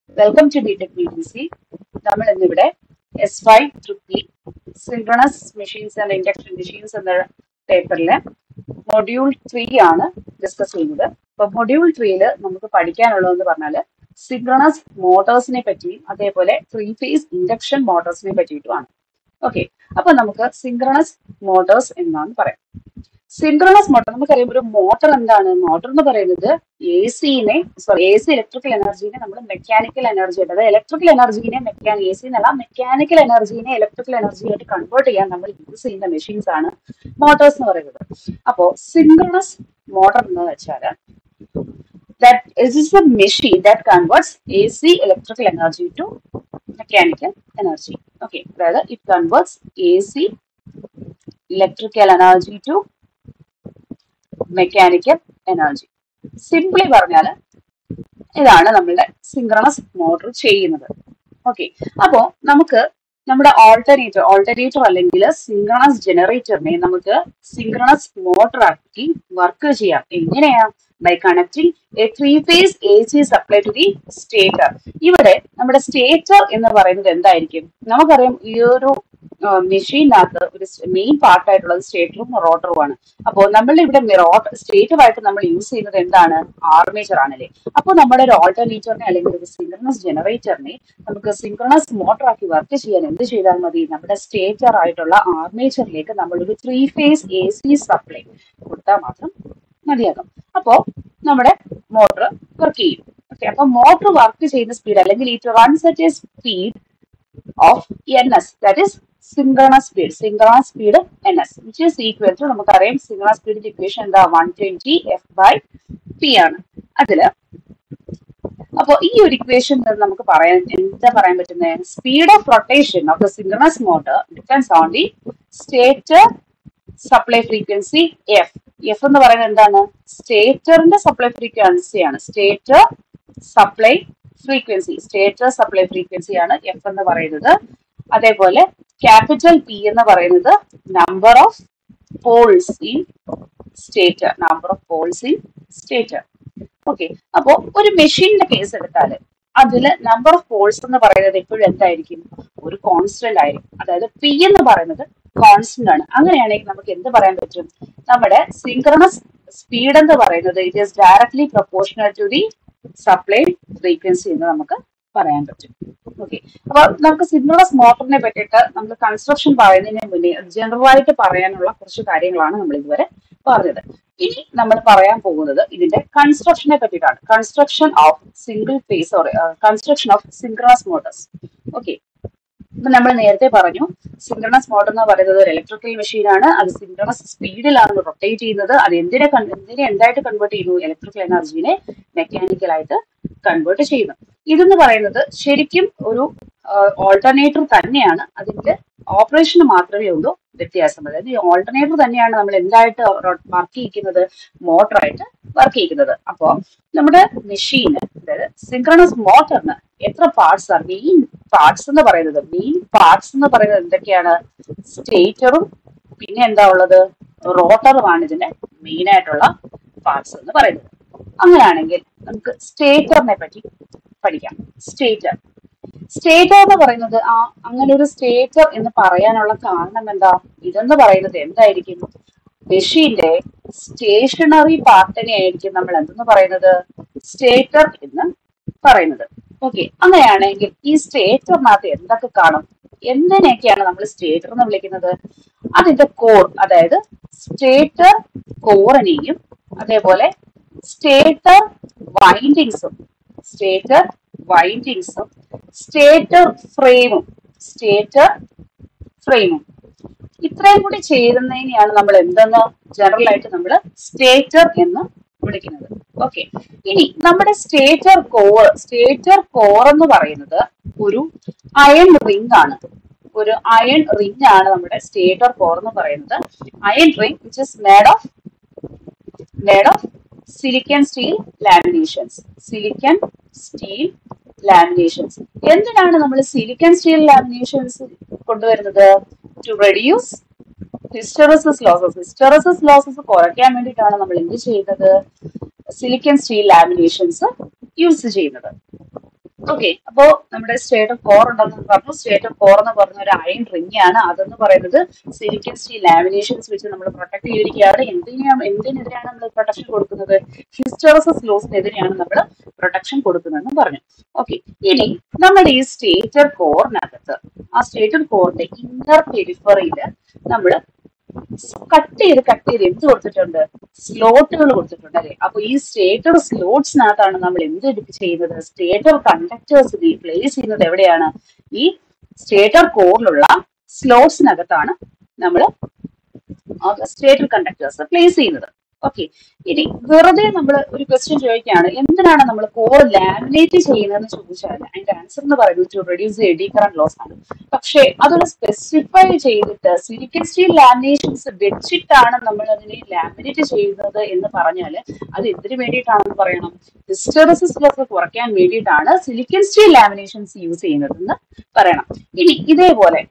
Welcome to BTech B T C നമ്മൾ ഇന്നിവിടെ S five triple synchronous machines and induction machines എന്ന പേപ്പറിലെ module three ആണ് discuss ചെയ്യുന്നത് അപ്പൊ മൊഡ്യൂൾ ത്രീയിൽ നമുക്ക് പഠിക്കാനുള്ളതെന്ന് പറഞ്ഞാൽ സിൻക്രണസ് മോട്ടോഴ്സിനെ പറ്റിയും അതേപോലെ ത്രീ ഫേസ് ഇൻഡക്ഷൻ മോട്ടോഴ്സിനെ പറ്റിയിട്ടുമാണ് ഓക്കെ അപ്പൊ നമുക്ക് സിൻക്രണസ് മോട്ടോഴ്സ് എന്നാണ് പറയാം സിൻക്രണസ് മോട്ടോർ നമുക്കറിയാം ഒരു മോട്ടോർ എന്താണ് മോട്ടോർ എന്ന് പറയുന്നത് എ സിനെ സോറി എ സി ഇലക്ട്രിക്കൽ എനർജീനെ നമ്മൾ മെക്കാനിക്കൽ എനർജി അതായത് ഇലക്ട്രിക്കൽ എനർജീനെ മെക്കാനി എ സി എന്നല്ല മെക്കാനിക്കൽ എനർജീനെ ഇലക്ട്രിക്കൽ എനർജി ആയിട്ട് കൺവേർട്ട് ചെയ്യാൻ നമ്മൾ യൂസ് ചെയ്യുന്ന മെഷീൻസ് ആണ് മോട്ടോഴ്സ് എന്ന് പറയുന്നത് അപ്പോ സിൻക്രണസ് മോട്ടോർ എന്ന് വെച്ചാൽ that is is a machine that converts AC electrical energy to mechanical energy. Okay, rather it converts AC electrical energy to mechanical energy simply പറഞ്ഞാൽ ഇതാണ് നമ്മളുടെ സിങ്ക്രണസ് മോട്ടോർ ചെയ്യുന്നത് ഓക്കെ അപ്പോ നമുക്ക് നമ്മുടെ ഓൾട്ടർനേറ്റർ ഓൾട്ടർനേറ്റർ അല്ലെങ്കിൽ സിങ്ക്രണസ് ജനറേറ്ററിനെ നമുക്ക് സിങ്ക്രണസ് മോട്ടോർ ആക്കി വർക്ക് ചെയ്യാം എങ്ങനെയാ by connecting a three phase A C supply to the stator ഇവിടെ നമ്മുടെ സ്റ്റേറ്റർ എന്ന് പറയുന്നത് എന്തായിരിക്കും നമുക്കറിയാം ഈ ഒരു മെഷീനകത്ത് ഒരു മെയിൻ പാർട്ടായിട്ടുള്ളത് സ്റ്റേറ്ററും റോട്ടറുമാണ് അപ്പോൾ നമ്മളുടെ ഇവിടെ സ്റ്റേറ്ററുമായിട്ട് നമ്മൾ യൂസ് ചെയ്യുന്നത് എന്താണ് ആർമേച്ചർ ആണല്ലേ അപ്പോൾ നമ്മുടെ ഒരു ഓൾട്ടർനേറ്ററിനെ അല്ലെങ്കിൽ ഒരു സിങ്ക്രണസ് ജനറേറ്ററിനെ നമുക്ക് സിങ്ക്രണസ് മോട്ടർ ആക്കി വർക്ക് ചെയ്യാൻ എന്ത് ചെയ്താൽ മതി നമ്മുടെ സ്റ്റേറ്റർ ആയിട്ടുള്ള ആർമേച്ചറിലേക്ക് നമ്മളൊരു three phase A C supply കൊടുത്താൽ മാത്രം മതിയാകും അപ്പോ നമ്മുടെ മോട്ടർ വർക്ക് ചെയ്യും ഓക്കെ അപ്പൊ മോട്ടർ വർക്ക് ചെയ്യുന്ന സ്പീഡ് അല്ലെങ്കിൽ it runs at a speed of N S that is synchronous speed synchronous speed N S which is equal to നമുക്കറിയാം സിങ്ക്രണസ് സ്പീഡിന്റെ ഇക്വേഷൻ എന്താ one twenty F by P ആണ് അതില് അപ്പോ ഈ ഒരു ഇക്വേഷൻ നമുക്ക് പറയാൻ എന്താ പറയാൻ പറ്റുന്നത് speed of rotation of the synchronous motor depends on the stator supply frequency F F എന്ന് പറയുന്നത് എന്താണ് സ്റ്റേറ്ററിന്റെ സപ്ലൈ ഫ്രീക്വൻസിയാണ് stator supply frequency stator supply frequency ആണ് എഫ് എന്ന് പറയുന്നത് അതേപോലെ ക്യാപിറ്റൽ പി എന്ന് പറയുന്നത് number of poles in stator number of poles in stator okay അപ്പോ ഒരു മെഷീനിന്റെ കേസ് എടുത്താൽ അതില് നമ്പർ ഓഫ് പോൾസ് എന്ന് പറയുന്നത് എപ്പോഴും എന്തായിരിക്കും ഒരു കോൺസ്റ്റന്റ് ആയിരിക്കും അതായത് പി എന്ന് പറയുന്നത് കോൺസ്റ്റന്റ് ആണ് അങ്ങനെയാണെങ്കിൽ നമുക്ക് എന്ത് പറയാൻ പറ്റും നമ്മുടെ സിങ്ക്രണസ് സ്പീഡ് എന്ന് പറയുന്നത് it is directly proportional to the supply frequency എന്ന് നമുക്ക് പറയാൻ പറ്റും ഓക്കെ അപ്പൊ നമുക്ക് സിങ്ക്രണസ് മോട്ടറിനെ പറ്റിയിട്ട് നമ്മൾ കൺസ്ട്രക്ഷൻ പറയുന്നതിന് മുന്നേ ജനറൽ ആയിട്ട് പറയാനുള്ള കുറച്ച് കാര്യങ്ങളാണ് നമ്മൾ ഇതുവരെ പറഞ്ഞത് ഇനി നമ്മൾ പറയാൻ പോകുന്നത് ഇതിന്റെ കൺസ്ട്രക്ഷനെ പറ്റിയിട്ടാണ് construction of single phase sorry construction of synchronous motors okay ഇപ്പൊ നമ്മൾ നേരത്തെ പറഞ്ഞു സിങ്ക്രണസ് മോട്ടർ എന്ന് പറയുന്നത് ഒരു ഇലക്ട്രിക്കൽ മെഷീൻ ആണ് അത് സിങ്ക്രണസ് സ്പീഡിലാണ് റൊട്ടേറ്റ് ചെയ്യുന്നത് അത് എന്തിനെ എന്തിനെ എന്തായിട്ട് കൺവേർട്ട് ചെയ്യുന്നു ഇലക്ട്രിക്കൽ എനർജീനെ മെക്കാനിക്കൽ ആയിട്ട് കൺവേർട്ട് ചെയ്യുന്നു ഇതെന്ന് പറയുന്നത് ശരിക്കും ഒരു ഓൾട്ടർനേറ്റർ തന്നെയാണ് അതിന്റെ ഓപ്പറേഷൻ മാത്രമേ ഉള്ളൂ വ്യത്യാസം അതായത് ഈ ഓൾട്ടർനേറ്റർ തന്നെയാണ് നമ്മൾ എന്തായിട്ട് വർക്ക് ചെയ്യിക്കുന്നത് മോട്ടറായിട്ട് വർക്ക് ചെയ്യിക്കുന്നത് അപ്പോ നമ്മുടെ മെഷീന് അതായത് സിങ്ക്രണസ് മോട്ടറിന് എത്ര പാർട്സ് ആണ് മെയിൻ പാർട്സ് എന്ന് പറയുന്നത് മെയിൻ പാർട്സ് എന്ന് പറയുന്നത് എന്തൊക്കെയാണ് സ്റ്റേറ്ററും പിന്നെ എന്താ ഉള്ളത് റോട്ടറുമാണ് ഇതിന്റെ മെയിൻ ആയിട്ടുള്ള പാർട്സ് എന്ന് പറയുന്നത് അങ്ങനെയാണെങ്കിൽ നമുക്ക് സ്റ്റേറ്ററിനെ പറ്റി പഠിക്കാം സ്റ്റേറ്റർ സ്റ്റേറ്റർ എന്ന് പറയുന്നത് ആ അങ്ങനെ ഒരു സ്റ്റേറ്റർ എന്ന് പറയാനുള്ള കാരണം എന്താ ഇതെന്ന് പറയുന്നത് എന്തായിരിക്കും മെഷീന്റെ സ്റ്റേഷനറി പാർട്ടിനെ ആയിരിക്കും നമ്മൾ എന്തെന്ന് പറയുന്നത് സ്റ്റേറ്റർ എന്ന് പറയുന്നത് ഓക്കെ അങ്ങനെയാണെങ്കിൽ ഈ സ്റ്റേറ്ററിനകത്ത് എന്തൊക്കെ കാണും എന്തിനെയൊക്കെയാണ് നമ്മൾ സ്റ്റേറ്റർ എന്ന് വിളിക്കുന്നത് അതിന്റെ കോർ അതായത് സ്റ്റേറ്റർ കോറിനെയും അതേപോലെ സ്റ്റേറ്റർ വൈൻഡിങ്സും സ്റ്റേറ്റർ വൈൻഡിങ്സും സ്റ്റേറ്റർ ഫ്രെയിമും സ്റ്റേറ്റർ ഫ്രെയിമും ഇത്രയും കൂടി ചേരുന്നതിനെയാണ് നമ്മൾ എന്തെന്ന് ജനറൽ ആയിട്ട് നമ്മൾ സ്റ്റേറ്റർ എന്ന് വിളിക്കുന്നത് ഓക്കെ ഇനി നമ്മുടെ സ്റ്റേറ്റർ കോർ സ്റ്റേറ്റർ കോർ എന്ന് പറയുന്നത് ഒരു അയൺ റിംഗ് ആണ് ഒരു അയൺ റിംഗ് ആണ് നമ്മുടെ സ്റ്റേറ്റർ കോർ എന്ന് പറയുന്നത് iron ring which is made of made of silicon steel laminations silicon steel laminations എന്തിനാണ് നമ്മൾ സിലിക്കൺ സ്റ്റീൽ ലാമിനേഷൻസ് കൊണ്ടുവരുന്നത് to reduce hysteresis losses hysteresis losses കുറയ്ക്കാൻ വേണ്ടിയിട്ടാണ് നമ്മൾ എന്ത് ചെയ്യുന്നത് സിലിക്കൺ സ്റ്റീൽ ലാമിനേഷൻസ് യൂസ് ചെയ്യുന്നത് ഓക്കെ അപ്പോ നമ്മുടെ സ്റ്റേറ്റ് ഓഫ് കോർ ഉണ്ടെന്ന് പറഞ്ഞു സ്റ്റേറ്റ് ഓഫ് കോർ എന്ന് പറഞ്ഞ ഒരു അയൺ റിംഗ് ആണ് അതെന്ന് പറയുന്നത് സിലിക്കൻ സ്റ്റീൽ ലാമിനേഷൻസ് വെച്ച് നമ്മൾ പ്രൊട്ടക്ട് ചെയ്തിരിക്കുകയാണ് എന്തിനാണ് എന്തിനെതിരെയാണ് നമ്മൾ പ്രൊട്ടക്ഷൻ കൊടുക്കുന്നത് ഹിസ്റ്റോറസസ് ലോസിനെതിരെയാണ് നമ്മൾ പ്രൊട്ടക്ഷൻ കൊടുക്കുന്നതെന്ന് പറഞ്ഞു ഓക്കെ ഇനി നമ്മുടെ ഈ സ്റ്റേറ്റർ കോറിനകത്ത് ആ സ്റ്റേറ്റർ കോറിന്റെ ഇന്നർ പെരിഫറിയിൽ നമ്മൾ കട്ട് ചെയ്ത് കട്ട് ചെയ്ത് എന്ത് കൊടുത്തിട്ടുണ്ട് സ്ലോട്ടുകൾ കൊടുത്തിട്ടുണ്ട് അല്ലെ അപ്പൊ ഈ സ്റ്റേറ്റർ സ്ലോട്ട്സിനകത്താണ് നമ്മൾ എന്ത് ചെയ്യുന്നത് സ്റ്റേറ്റർ കണ്ടക്ടേഴ്സ് റീപ്ലേസ് ചെയ്യുന്നത് എവിടെയാണ് ഈ സ്റ്റേറ്റർ കോറിലുള്ള സ്ലോട്ട്സിനകത്താണ് നമ്മൾ സ്റ്റേറ്റർ കണ്ടക്ടേഴ്സ് പ്ലേസ് ചെയ്യുന്നത് ഓക്കെ ഇനി വെറുതെ നമ്മൾ ഒരു ക്വസ്റ്റ്യൻ ചോദിക്കുകയാണ് എന്തിനാണ് നമ്മൾ കോർ ലാമിനേറ്റ് ചെയ്യുന്നതെന്ന് ചോദിച്ചാൽ അതിന്റെ ആൻസർ എന്ന് പറയുന്നത് to reduce eddy current loss ആണ് പക്ഷേ അതൊന്ന് സ്പെസിഫൈ ചെയ്തിട്ട് സിലിക്കൻ സ്റ്റീൽ ലാമിനേഷൻസ് വെച്ചിട്ടാണ് നമ്മൾ അതിനെ ലാമിനേറ്റ് ചെയ്യുന്നത് എന്ന് പറഞ്ഞാൽ അത് എന്തിനു വേണ്ടിയിട്ടാണെന്ന് പറയണം ഹിസ്റ്ററിസിസ് ലോസ് കുറയ്ക്കാൻ വേണ്ടിയിട്ടാണ് സിലിക്കൻ സ്റ്റീൽ ലാമിനേഷൻസ് യൂസ് ചെയ്യുന്നതെന്ന് പറയണം ഇനി ഇതേപോലെ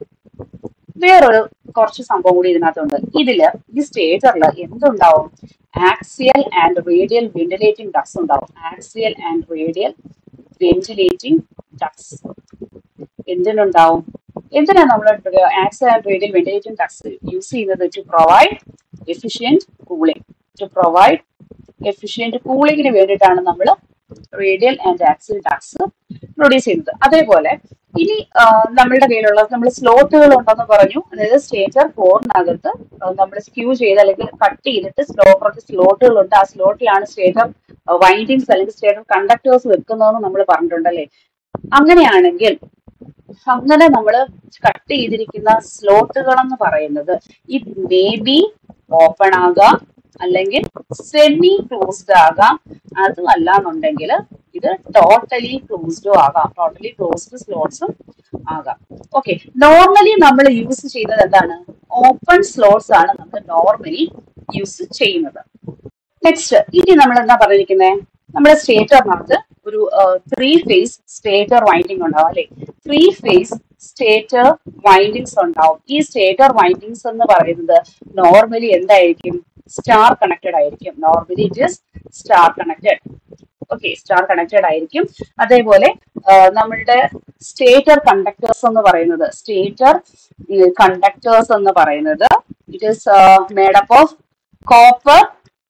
വേറൊരു കുറച്ച് സംഭവം കൂടി ഇതിനകത്തുണ്ട് ഇതില് ഈ സ്റ്റേജറിൽ എന്തുണ്ടാവും axial and radial ventilating ducts ഉണ്ടാവും axial and radial ventilating ducts എന്തിനുണ്ടാവും എന്തിനാണ് നമ്മൾ axial and radial ventilating ducts use ചെയ്യുന്നത് to provide efficient cooling to provide efficient കൂളിങ്ങിന് വേണ്ടിയിട്ടാണ് നമ്മൾ radial and axial ducts produce ചെയ്യുന്നത് അതേപോലെ ഇനി നമ്മളുടെ കയ്യിലുള്ള നമ്മൾ സ്ലോട്ടുകൾ ഉണ്ടെന്ന് പറഞ്ഞു അതായത് സ്റ്റേജർ ഫോറിനകത്ത് നമ്മൾ സ്ക്യൂ ചെയ്ത് അല്ലെങ്കിൽ കട്ട് ചെയ്തിട്ട് സ്ലോ കുറച്ച് സ്ലോട്ടുകൾ ഉണ്ട് ആ സ്ലോട്ടിലാണ് സ്റ്റേജർ വൈൻഡിങ്സ് അല്ലെങ്കിൽ സ്റ്റേജർ കണ്ടക്ടേഴ്സ് വെക്കുന്നതെന്ന് നമ്മൾ പറഞ്ഞിട്ടുണ്ടല്ലേ അങ്ങനെയാണെങ്കിൽ അങ്ങനെ നമ്മൾ കട്ട് ചെയ്തിരിക്കുന്ന സ്ലോട്ടുകൾ എന്ന് പറയുന്നത് ഇത് മേ ബി ഓപ്പൺ ആകാം അല്ലെങ്കിൽ സെമി ക്ലോസ്ഡ് ആകാം അതുമല്ല എന്നുണ്ടെങ്കിൽ ഇത് ടോട്ടലി ക്ലോസ്ഡും ആകാം ടോട്ടലി ക്ലോസ്ഡ് സ്ലോട്ട്സും ആകാം ഓക്കെ നോർമലി നമ്മൾ യൂസ് ചെയ്യുന്നത് എന്താണ് ഓപ്പൺ സ്ലോട്ട്സ് ആണ് നമ്മൾ നോർമലി യൂസ് ചെയ്യുന്നത് നെക്സ്റ്റ് ഇനി നമ്മൾ എന്താ പറഞ്ഞിരിക്കുന്നത് നമ്മുടെ സ്റ്റേറ്ററിനകത്ത് ഒരു ത്രീ ഫേസ് സ്റ്റേറ്റർ വൈൻഡിങ് ഉണ്ടാവും അല്ലെ ത്രീ ഫേസ് സ്റ്റേറ്റർ വൈൻഡിങ്സ് ഉണ്ടാവും ഈ സ്റ്റേറ്റർ വൈൻഡിങ്സ് എന്ന് പറയുന്നത് നോർമലി എന്തായിരിക്കും സ്റ്റാർ കണക്റ്റഡ് ആയിരിക്കും normally it is star connected okay star connected ആയിരിക്കും അതേപോലെ നമ്മളുടെ സ്റ്റേറ്റർ കണ്ടക്ടേഴ്സ് എന്ന് പറയുന്നത് സ്റ്റേറ്റർ കണ്ടക്ടേഴ്സ് എന്ന് പറയുന്നത് it is made up of copper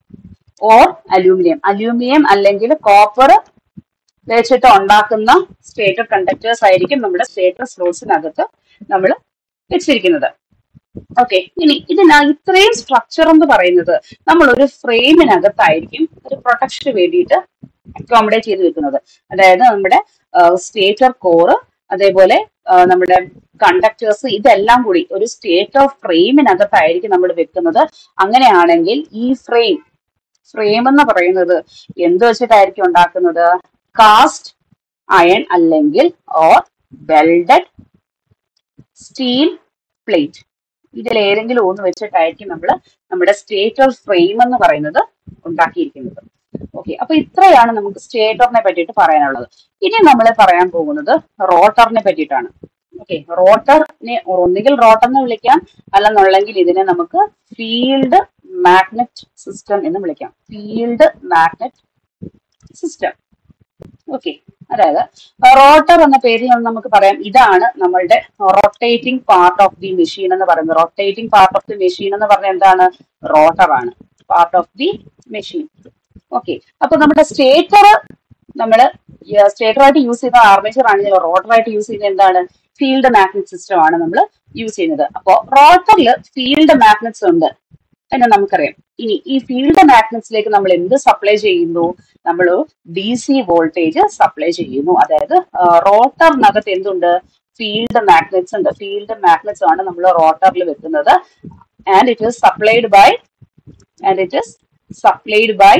or aluminium aluminium അല്ലെങ്കിൽ കോപ്പർ വെച്ചിട്ട് ഉണ്ടാക്കുന്ന സ്റ്റേറ്റർ കണ്ടക്ടേഴ്സ് ആയിരിക്കും നമ്മുടെ സ്റ്റേറ്റർ സ്ലോട്ട്സിനകത്ത് നമ്മൾ വെച്ചിരിക്കുന്നത് ഓക്കെ ഇനി ഇതിന ഇത്രയും സ്ട്രക്ചർ എന്ന് പറയുന്നത് നമ്മൾ ഒരു ഫ്രെയിമിനകത്തായിരിക്കും ഒരു പ്രൊട്ടക്ഷന് വേണ്ടിയിട്ട് അക്കോമഡേറ്റ് ചെയ്ത് വെക്കുന്നത് അതായത് നമ്മുടെ സ്റ്റേറ്റർ കോറ് അതേപോലെ നമ്മുടെ കണ്ടക്ടേഴ്സ് ഇതെല്ലാം കൂടി ഒരു സ്റ്റേറ്റ് ഓഫ് ഫ്രെയിമിനകത്തായിരിക്കും നമ്മൾ വെക്കുന്നത് അങ്ങനെയാണെങ്കിൽ ഈ ഫ്രെയിം ഫ്രെയിം എന്ന് പറയുന്നത് എന്ത് വെച്ചിട്ടായിരിക്കും ഉണ്ടാക്കുന്നത് കാസ്റ്റ് അയൺ അല്ലെങ്കിൽ ഓർ വെൽഡഡ് സ്റ്റീൽ പ്ലേറ്റ് ഇതിൽ ഏതെങ്കിലും ഒന്ന് വെച്ചിട്ടായിരിക്കും നമ്മൾ നമ്മുടെ സ്റ്റേറ്റർ ഫ്രെയിം എന്ന് പറയുന്നത് ഉണ്ടാക്കിയിരിക്കുന്നത് ഓക്കെ അപ്പൊ ഇത്രയാണ് നമുക്ക് സ്റ്റേറ്ററിനെ പറ്റിയിട്ട് പറയാനുള്ളത് ഇനി നമ്മൾ പറയാൻ പോകുന്നത് റോട്ടറിനെ പറ്റിയിട്ടാണ് ഓക്കെ റോട്ടറിനെ ഒന്നുകിൽ റോട്ടർ എന്ന് വിളിക്കാം അല്ലെന്നുണ്ടെങ്കിൽ ഇതിനെ നമുക്ക് ഫീൽഡ് മാഗ്നറ്റ് സിസ്റ്റം എന്ന് വിളിക്കാം ഫീൽഡ് മാഗ്നറ്റ് സിസ്റ്റം ഓക്കെ അതായത് റോട്ടർ എന്ന പേരിൽ നമുക്ക് പറയാം ഇതാണ് നമ്മളുടെ rotating part of the machine എന്ന് പറയുന്നത് rotating part of the machine എന്ന് പറഞ്ഞാൽ എന്താണ് റോട്ടർ ആണ് part of the machine okay അപ്പൊ നമ്മുടെ സ്റ്റേറ്റർ നമ്മൾ സ്റ്റേറ്ററായിട്ട് യൂസ് ചെയ്യുന്ന ആർമേച്ചർ ആണെങ്കിൽ റോട്ടറായിട്ട് യൂസ് ചെയ്യുന്നത് എന്താണ് ഫീൽഡ് മാഗ്നറ്റ് സിസ്റ്റം ആണ് നമ്മൾ യൂസ് ചെയ്യുന്നത് അപ്പോൾ റോട്ടറിൽ ഫീൽഡ് മാഗ്നറ്റ്സ് ഉണ്ട് എന്ന് നമുക്കറിയാം ഇനി ഈ ഫീൽഡ് മാഗ്നറ്റ്സിലേക്ക് നമ്മൾ എന്ത് സപ്ലൈ ചെയ്യുന്നു നമ്മൾ ഡി സി വോൾട്ടേജ് സപ്ലൈ ചെയ്യുന്നു അതായത് റോട്ടറിനകത്ത് എന്തുണ്ട് ഫീൽഡ് മാഗ്നറ്റ്സ് ഉണ്ട് ഫീൽഡ് മാഗ്നറ്റ്സ് ആണ് നമ്മൾ റോട്ടറിൽ വെക്കുന്നത് and it is supplied by and it is supplied by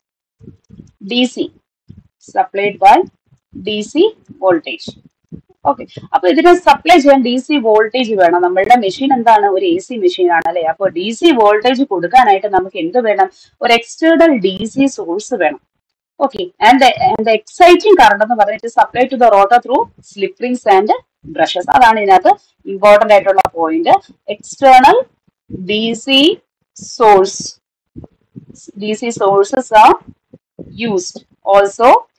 D C supplied by D C voltage okay അപ്പൊ ഇതിന് സപ്ലൈ ചെയ്യാൻ ഡി സി വോൾട്ടേജ് വേണം നമ്മളുടെ മെഷീൻ എന്താണ് ഒരു എ സി മെഷീൻ ആണ് അല്ലെ അപ്പൊ ഡി സി വോൾട്ടേജ് കൊടുക്കാനായിട്ട് നമുക്ക് എന്ത് വേണം ഒരു എക്സ്റ്റേണൽ ഡി സി സോഴ്സ് വേണം okay and and exciting current എന്ന് പറഞ്ഞിട്ട് supply to the rotor through slip rings and brushes അതാണ് ഇതിനകത്ത് ഇമ്പോർട്ടന്റ് ആയിട്ടുള്ള point external D C source D C sources are used also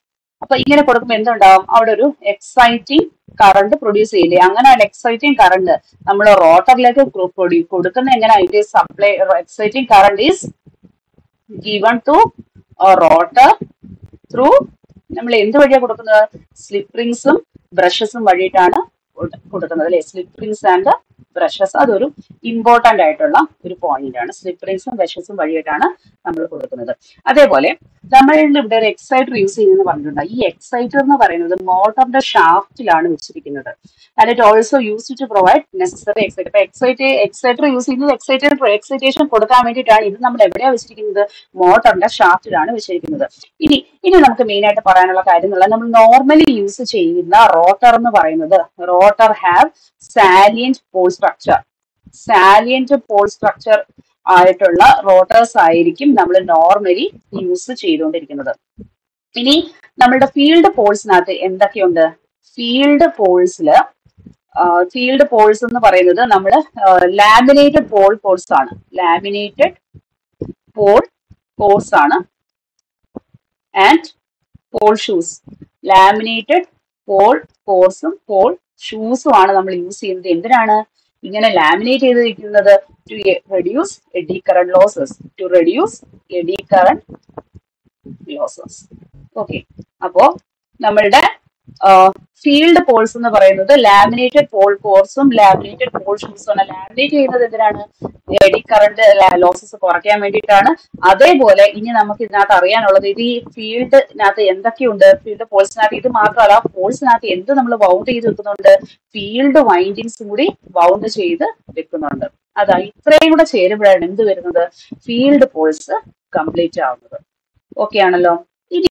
അപ്പൊ ഇങ്ങനെ കൊടുക്കുമ്പോൾ എന്തുണ്ടാവും അവിടെ ഒരു എക്സൈറ്റിംഗ് കറണ്ട് പ്രൊഡ്യൂസ് ചെയ്യില്ലേ അങ്ങനെ ഒരു എക്സൈറ്റിംഗ് കറണ്ട് നമ്മൾ റോട്ടറിലേക്ക് കൊടുക്കുന്ന എങ്ങനെ it is supply exciting current is given to rotor through നമ്മൾ എന്ത് വഴിയാണ് കൊടുക്കുന്നത് സ്ലിപ്പ് റിങ്സും ബ്രഷസും വഴിയിട്ടാണ് കൊടു- കൊടുക്കുന്നത് അല്ലെ സ്ലിപ്പ് റിങ്സ് ആൻഡ് ബ്രഷസ് അതൊരു ഇമ്പോർട്ടന്റ് ആയിട്ടുള്ള ഒരു പോയിന്റ് ആണ് സ്ലിപ്പ് റിങ്സും ബ്രഷസും വഴിയായിട്ടാണ് നമ്മൾ കൊടുക്കുന്നത് അതേപോലെ നമ്മളുടെ ഇവിടെ ഒരു എക്സൈറ്റർ യൂസ് ചെയ്യുന്നത് പറഞ്ഞിട്ടുണ്ട് ഈ എക്സൈറ്റർ എന്ന് പറയുന്നത് മോട്ടറിന്റെ ഷാഫ്റ്റിലാണ് വെച്ചിരിക്കുന്നത് and it also use to provide necessary exciter ഇപ്പൊ എക്സൈറ്റ് എക്സൈറ്റർ യൂസ് ചെയ്യുന്നത് എക്സൈറ്റർ എക്സൈറ്റേഷൻ കൊടുക്കാൻ വേണ്ടിയിട്ടാണ് ഇത് നമ്മൾ എവിടെയാണ് വെച്ചിരിക്കുന്നത് മോട്ടറിന്റെ ഷാഫ്റ്റിലാണ് വെച്ചിരിക്കുന്നത് ഇനി ഇനി നമുക്ക് മെയിൻ ആയിട്ട് പറയാനുള്ള കാര്യം എന്നുള്ള നമ്മൾ നോർമലി യൂസ് ചെയ്യുന്ന റോട്ടർ എന്ന് പറയുന്നത് rotor have salient pole structure salient pole structure ആയിട്ടുള്ള റോട്ടേഴ്സ് ആയിരിക്കും നമ്മൾ നോർമലി യൂസ് ചെയ്തുകൊണ്ടിരിക്കുന്നത് ഇനി നമ്മളുടെ ഫീൽഡ് പോൾസിനകത്ത് എന്തൊക്കെയുണ്ട് ഫീൽഡ് പോൾസില് ഫീൽഡ് പോൾസ് എന്ന് പറയുന്നത് നമ്മൾ ലാമിനേറ്റഡ് പോൾ പോൾസ് ആണ് ലാമിനേറ്റഡ് പോൾ പോൾസ് ആണ് and pole shoes laminated pole പോൾസും പോൾ ഷൂസും ആണ് നമ്മൾ യൂസ് ചെയ്യുന്നത് എന്തിനാണ് ഇങ്ങനെ ലാമിനേറ്റ് ചെയ്തിരിക്കുന്നത് to reduce eddy current losses to reduce eddy current losses okay അപ്പോ നമ്മളുടെ ഫീൽഡ് പോൾസ് എന്ന് പറയുന്നത് ലാമിനേറ്റഡ് പോൾ കോർസും ലാമിനേറ്റഡ് പോൾ ഷൂസും ആണ് ലാമിനേറ്റ് ചെയ്യുന്നത് എന്തിനാണ് എഡി കറണ്ട് ലോസസ് കുറയ്ക്കാൻ വേണ്ടിയിട്ടാണ് അതേപോലെ ഇനി നമുക്ക് ഇതിനകത്ത് അറിയാനുള്ളത് ഇത് ഈ ഫീൽഡിനകത്ത് എന്തൊക്കെയുണ്ട് ഫീൽഡ് പോൾസിനകത്ത് ഇത് മാത്രമല്ല പോൾസിനകത്ത് എന്ത് നമ്മൾ വൗണ്ട് ചെയ്ത് വെക്കുന്നുണ്ട് ഫീൽഡ് വൈൻഡിങ്സും കൂടി വൗണ്ട് ചെയ്ത് വെക്കുന്നുണ്ട് അതാ ഇത്രയും കൂടെ ചേരുമ്പോഴാണ് എന്ത് വരുന്നത് ഫീൽഡ് പോൾസ് കംപ്ലീറ്റ് ആവുന്നത് ഓക്കെ ആണല്ലോ